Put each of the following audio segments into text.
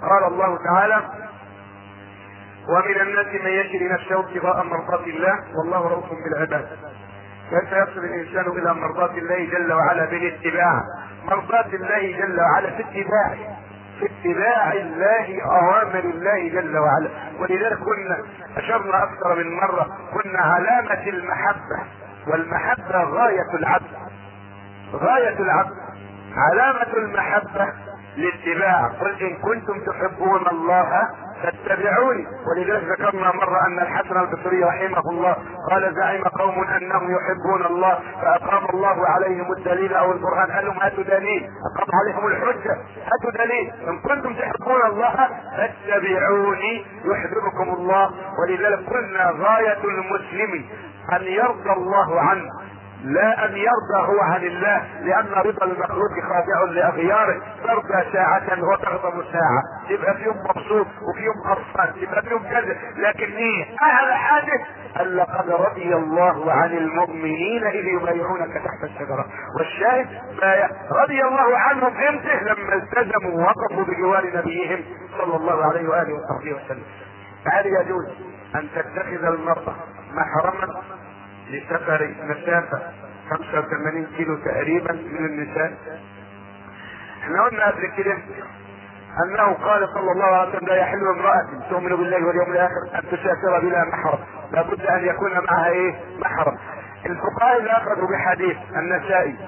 قال الله تعالى ومن الناس من يشري نفسه ابتغاء مرضات الله والله رؤوف بالعباد كيف يصل الانسان الى مرضات الله جل وعلا بالاتباع مرضات الله جل وعلا في اتباعه في اتباع الله اوامر الله جل وعلا ولذلك كنا اشرنا اكثر من مره كنا علامه المحبه والمحبه غايه العبد غايه العبد علامه المحبه الاتباع قل ان كنتم تحبون الله فاتبعوني ولذلك ذكرنا مرة ان الحسن البصري رحمه الله قال زعم قوم انهم يحبون الله فاقام الله عليهم الدليل او البرهان قال لهم هاتوا دليل اقام عليهم الحجة هاتوا دليل ان كنتم تحبون الله فاتبعوني يحببكم الله ولذلك قلنا غاية المسلم ان يرضى الله عنه لا ان يرضى هو عن الله لان رضا المخلوق خاضع لاغياره ترضى ساعة وتغضب ساعة تبقى في يوم مبسوط وفي يوم قرفان تبقى في يوم كذا لكن ايه اهل حاجة قال لقد رضي الله عن المؤمنين اذ يبايعونك تحت الشجرة والشاهد رضي الله عنهم امتى لما التزموا ووقفوا بجوار نبيهم صلى الله عليه واله وصحبه وسلم هل يجوز ان تتخذ المرأة محرما لسفر مسافة 85 كيلو تقريبا من النساء احنا قلنا قبل كده انه قال صلى الله عليه وسلم لا يحل امرأة تؤمن بالله واليوم الاخر ان تسافر بلا محرم لابد ان يكون معها ايه محرم الفقهاء اللي اخذوا بحديث النسائي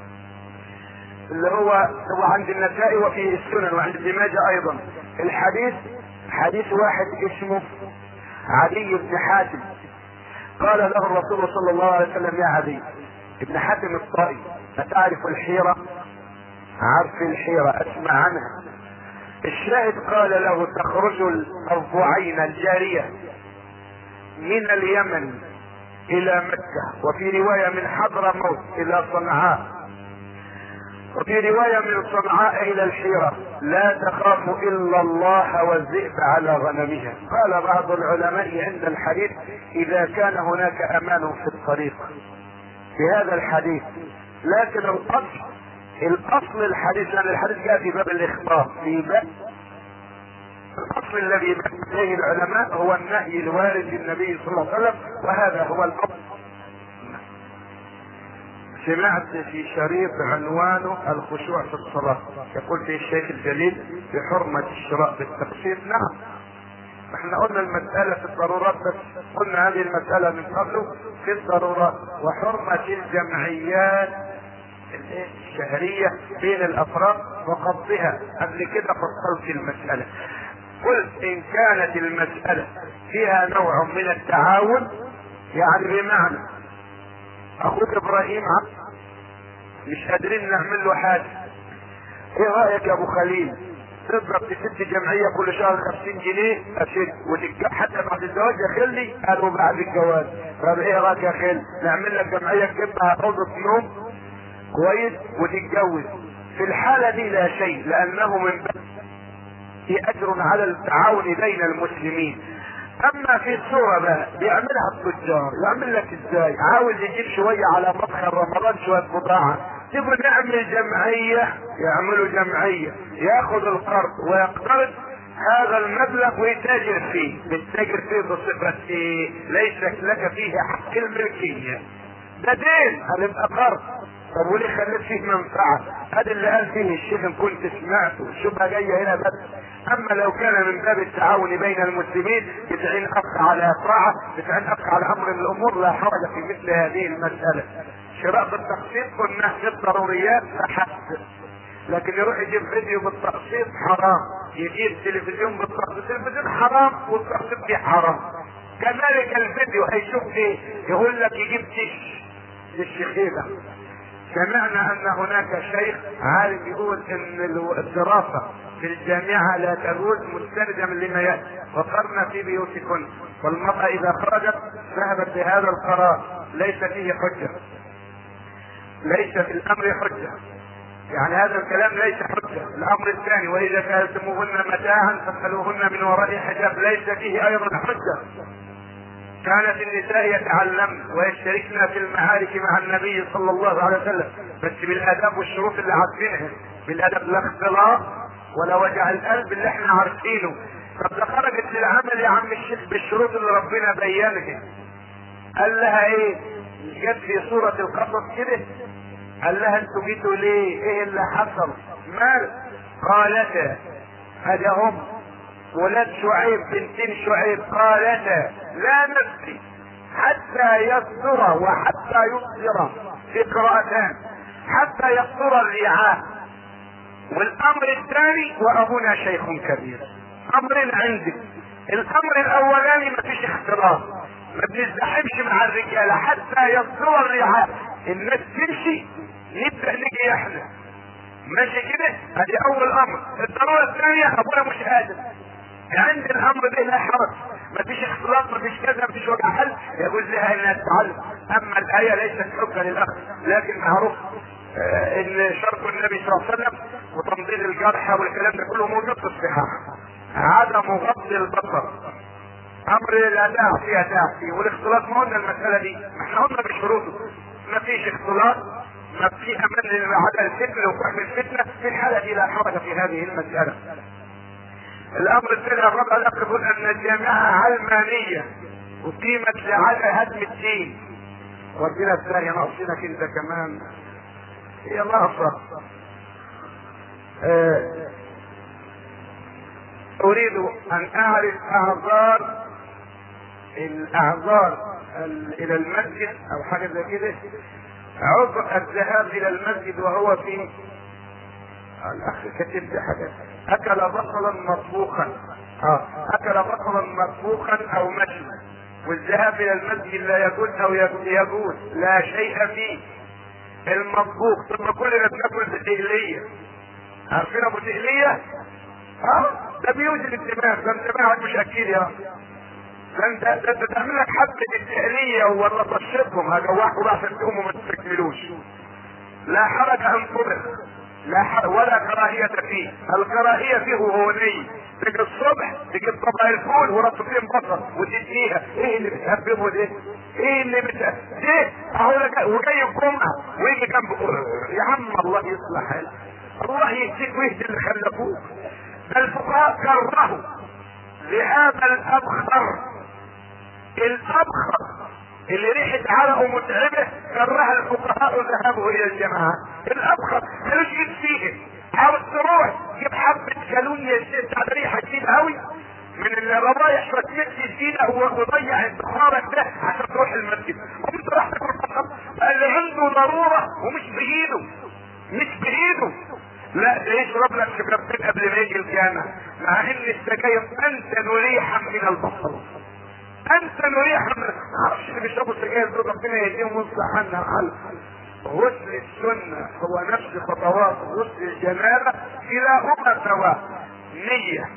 اللي هو هو عند النسائي وفي السنن وعند ابن ماجه ايضا الحديث حديث واحد اسمه علي بن حاتم قال له الرسول صلى الله عليه وسلم يا عدي ابن حاتم الطائي أتعرف الحيرة عارف الحيرة اسمع عنها الشاهد قال له تخرج الأربعين الجارية من اليمن إلى مكة وفي رواية من حضرموت إلى صنعاء وفي رواية من صنعاء إلى الحيرة لا تخاف إلا الله والذئب على غنمها قال بعض العلماء عند الحديث إذا كان هناك أمان في الطريق في هذا الحديث لكن الأصل الأصل الحديث لأن الحديث جاء في باب الإخبار في باب الأصل الذي بين إليه العلماء هو النهي الوارد للنبي صلى الله عليه وسلم وهذا هو الأصل سمعت في شريط عنوانه الخشوع في الصلاة يقول فيه الشيخ الجليل بحرمة الشراء بالتقسيط نعم احنا قلنا المسألة في الضرورات بس قلنا هذه المسألة من قبله في الضرورات وحرمة الجمعيات الشهرية بين الأفراد وقبضها قبل كده فصلت المسألة قلت إن كانت المسألة فيها نوع من التعاون يعني بمعنى اخوك ابراهيم عبد مش قادرين نعمل له حاجه ايه رايك يا ابو خليل تضرب تسد جمعية كل شهر 50 جنيه اشد وتتج... حتى بعد الزواج يا خلي قالوا بعد الجواز طب ايه رايك يا خل نعمل لك جمعية تجيبها اوضة نوم كويس وتتجوز في الحالة دي لا شيء لانه من باب في اجر على التعاون بين المسلمين اما في الصورة بقى بيعملها التجار يعمل لك ازاي عاوز يجيب شوية على مدخل رمضان شوية بضاعة تبغى نعمل جمعية يعملوا جمعية ياخذ القرض ويقترض هذا المبلغ ويتاجر فيه بتتاجر فيه بصفة ايه ليس لك فيه حق الملكية ده دين هنبقى قرض طب وليه خليت فيه منفعة هذا اللي قال فيه الشيخ ان كنت سمعته الشبهة جاية هنا بس اما لو كان من باب التعاون بين المسلمين بتعين اخ على طاعة بتعين اخ على امر من الامور لا حرج في مثل هذه المسألة شراء بالتقسيط قلنا في الضروريات فحسب لكن يروح يجيب فيديو بالتقسيط حرام يجيب تلفزيون بالتقسيط التلفزيون حرام والتقسيط فيه حرام كذلك الفيديو هيشوف ايه يقول لك يجيب تش للشيخيبة سمعنا ان هناك شيخ عالم يقول ان الدراسة في الجامعة لا تجوز مستندا لما يأتي وقرنا في بيوتكن والمرأة اذا خرجت ذهبت بهذا القرار ليس فيه حجة ليس في الامر حجة يعني هذا الكلام ليس حجة الامر الثاني واذا كانتموهن متاعا فاسألوهن من وراء حجاب ليس فيه ايضا حجة كانت النساء يتعلمن ويشتركن في المعارك مع النبي صلى الله عليه وسلم بس بالاداب والشروط اللي عارفينها بالادب لا اختلاط ولا وجع القلب اللي احنا عارفينه طب ده خرجت للعمل يا عم الشيخ بالشروط اللي ربنا بينها قال لها ايه جت في سورة القصص كده قال لها انتوا جيتوا ليه ايه اللي حصل مال قالتا هذا هم ولاد شعيب بنتين شعيب قالتا لا نسقي حتى يصدر وحتى يصدر في قراءتان حتى يصدر الرعاء والامر الثاني وابونا شيخ كبير امرين عندي الامر الاولاني ما فيش اختلاط ما بنزدحمش مع الرجاله حتى يصدر الرعاء الناس تمشي نبدا نجي احنا ماشي كده ادي اول امر الضروره الثانيه ابونا مش قادر عند الامر ده لا حرج مفيش اختلاط مفيش كذا مفيش وجع حل يجوز لها انها تتعلم اما الايه ليست حجه للاخ لكن معروف آه ان شرط النبي صلى الله عليه وسلم وتمضيد الجرحى والكلام ده كله موجود في الصحاح عدم غض البصر امر لا داعي فيها داعي والاختلاط ما قلنا المساله دي ما احنا قلنا بشروطه مفيش اختلاط ما في امان على الفتنه وفهم الفتنه في الحاله دي لا حرج في هذه المساله الامر الثاني الرابع يقول ان الجامعه علمانيه اقيمت لعدم هدم الدين ربنا الثاني ناقصينك انت كمان هي ناقصه آه اريد ان اعرف اعذار الاعذار الى المسجد او حاجه زي كده عذر الذهاب الى المسجد وهو في الاخ كتب لي حاجه اكل بصلا مطبوخا اه اكل بصلا مطبوخا او مشوي والذهاب الى المسجد لا يجوز او يجوز لا شيء فيه المطبوخ ثم كلنا بناكل بتقليه عارفين ابو تقليه؟ اه ده بيوجد الدماغ ده انت مش اكيد يا ده انت ده انت تعمل لك حبه التقليه ولا تشربهم هجوعكم بقى عشان تقوموا ما تستكملوش لا حرج ان طبخ لا حرج ولا كراهية فيه الكراهية فيه هو ني تيجي الصبح تجيب طبق الفول ورصتين بصل وتديها ايه اللي بتهببه ده ايه اللي بت ده اهو وجاي الجمعة ويجي جنب يا عم الله يصلح حالك الله يهديك ويهدي اللي خلفوك ده الفقهاء كرهوا لهذا الابخر الابخر اللي ريحة عرقه متعبة كره الفقهاء ذهابه الى الجماعة الابخر ملوش ايد فيه عاوز تروح جيب حبة كالونيا بتاع ريحة كتير قوي من الروايح فتمد يدينا وضيع بخارك ده عشان تروح المسجد قمت راح تاكل بصل قال لي عنده ضرورة ومش بايده مش بايده لا ده يشرب لك شبابتين قبل ما يجي الجامع مع ان السجاير انتن ريحا من البصل انت نريح من معرفش اللي بيشربوا السجاير دول ربنا يهديهم ويصلح عنا الحل غسل السنة هو نفس خطوات غسل الجنابة كلاهما سواء نية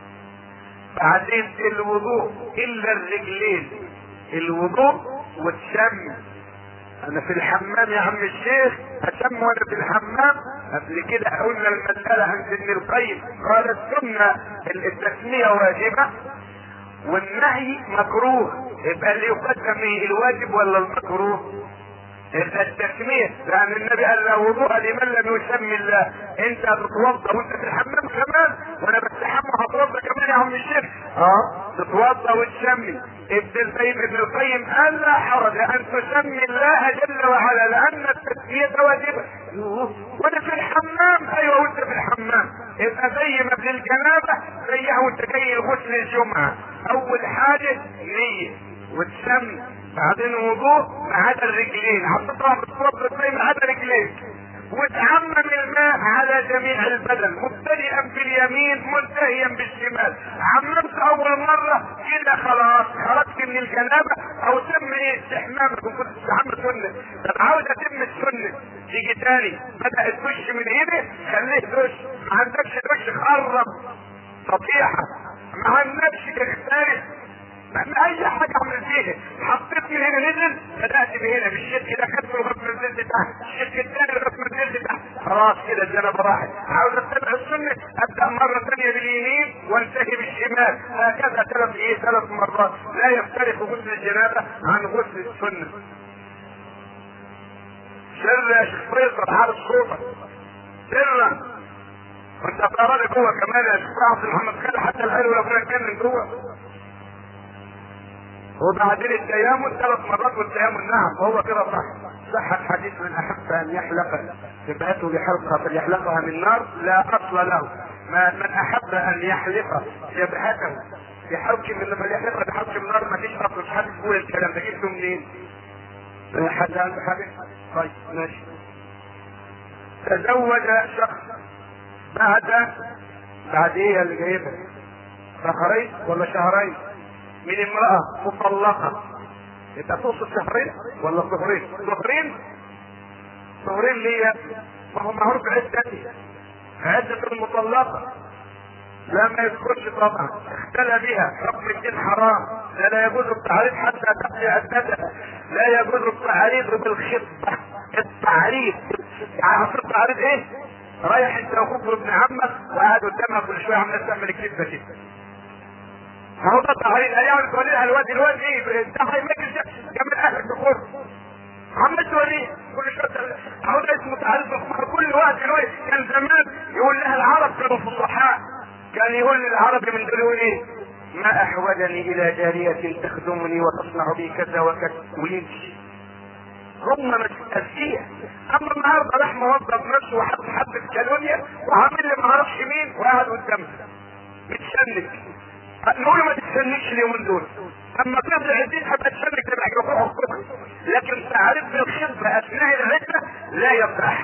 بعدين الوضوء الا الرجلين الوضوء والشم انا في الحمام يا عم الشيخ اشم وانا في الحمام قبل كده قلنا المسألة عند ابن القيم قال السنة التسمية واجبة والنهي مكروه يبقى اللي يقدم ايه الواجب ولا المكروه يبقى التسمية لان النبي قال لا وضوء لمن لم يسمي الله انت هتتوضا وانت في الحمام كمان وانا بستحمى هتوضا كمان يا عم الشيخ اه تتوضا وتسمي ابن القيم ابن القيم قال لا حرج ان تسمي الله جل وعلا لان التسمية واجبة وانا في الحمام ايوه وانت في الحمام يبقى زي ما في الجنابة زيها وانت جاي غسل الجمعة اول حاجة نية وتسمي بعدين وضوء ما عدا الرجلين هتطلع بتوضى ازاي ما عدا رجليك وتعمم الماء على جميع البدن مبتدئا باليمين منتهيا بالشمال عممت اول مرة كده خلاص خرجت من الجنابة او تم ايه استحمامك كنت تستحمى سنة طب عاوز اتم السنة تيجي تاني بدأ الدش من هنا خليه دش ما عندكش دش خرب صفيحة ما عندكش تختلف ما اي حاجة اعمل فيها حطيت من هنا نزل بدأت بهنا بالشد كده خدت لغاية ما نزلت تحت الشد الثاني لغاية ما نزلت تحت خلاص كده الجنابة راحت عاوز اتبع السنة ابدأ مرة ثانية باليمين وانتهي بالشمال هكذا ثلاث ايه ثلاث مرات لا يفترق غسل الجنابة عن غسل السنة سر يا شيخ فيصل عارف صوتك سرا وانت قرار جوه كمان يا شيخ عبد محمد خالد حتى الحلو لو كنا نتكلم جوه وبعدين التيامن ثلاث مرات والتيامن نعم وهو كده صح صح الحديث من احب ان يحلق جبهته بحلقه فليحلقها من نار لا اصل له ما من احب ان يحلق جبهته بحلق من لما يحلقها بحلق من نار ما فيش اصل مش حد يقول الكلام ده جبته منين؟ حد عنده حاجه؟ طيب ماشي تزوج شخص بعد بعد ايه اللي جايبها؟ شهرين ولا شهرين؟ من امرأة مطلقة انت تقصد شهرين ولا شهرين؟ شهرين شهرين ليه؟ ما هو معروف عدتي عدة المطلقة لا ما يذكرش طبعا اختلى بها حكم الدين حرام لا, لا يجوز التعريض حتى تقضي عدتها لا يجوز التعريض بالخطبة التعريض يعني اصل التعريض ايه؟ رايح انت واخوك وابن عمك وقاعد قدامك كل شويه عمال تعمل الكذبه كده هو ده تعريض ايام تقول لها الواد الواد ايه ده هيمجلس جنب اهلك بخور عمال توريه كل شويه هو ده اسمه تعريض بالخمر كل وقت الواد كان زمان يقول لها العرب كانوا فصحاء كان يقول للعرب من دول يقول ايه ما احوجني الى جارية تخدمني وتصنع بي كذا وكذا ويمشي هم مش اذكياء اما النهارده راح موظف نفسه وحط حبة كالونيا وعامل لي ما اعرفش مين وقاعد قدامنا بتشنك نقول ما تتشنكش اليومين دول اما تطلع الدين هبقى تشنك تبقى جروح لكن تعريف بالخطبة اثناء العدة لا يصح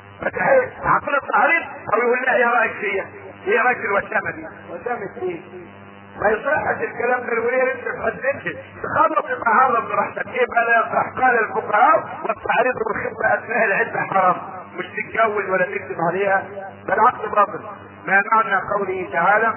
عقل التعريف او يقول لها يا رايك فيا ايه رايك في الوسامه دي؟ وسامه ايه؟ ما يصحش الكلام ده الوليه انت تحددش تخلص يتعرض براحتك ايه بقى لا يصح قال الفقهاء والتعريض بالخطبه اثناء العده حرام مش تتجوز ولا تكتب عليها بالعكس باطل ما معنى قوله تعالى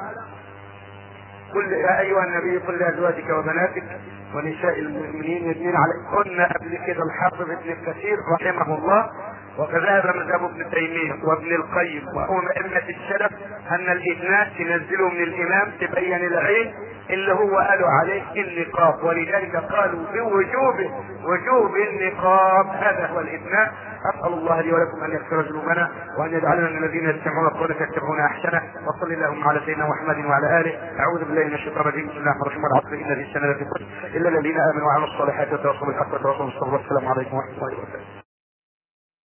قل يا ايها النبي قل لازواجك وبناتك ونساء المؤمنين يدنين عليهن قبل كده الحافظ ابن كثير رحمه الله وكذلك مذهب ابن تيميه وابن القيم وأئمة السلف أن الإدناء تنزله من الإمام تبين العين اللي هو قالوا عليه النقاب ولذلك قالوا بوجوب وجوب النقاب هذا هو الإدناء أسأل الله لي ولكم أن يغفر ذنوبنا وأن يجعلنا من الذين يستمعون القول فيتبعون أحسنه وصل اللهم على سيدنا محمد وعلى آله أعوذ بالله من الشيطان الرجيم بسم الله الرحمن الرحيم إن في السنة لفي إلا الذين آمنوا وعملوا الصالحات وتواصوا بالحق وتواصوا بالصبر والسلام عليكم ورحمة الله وبركاته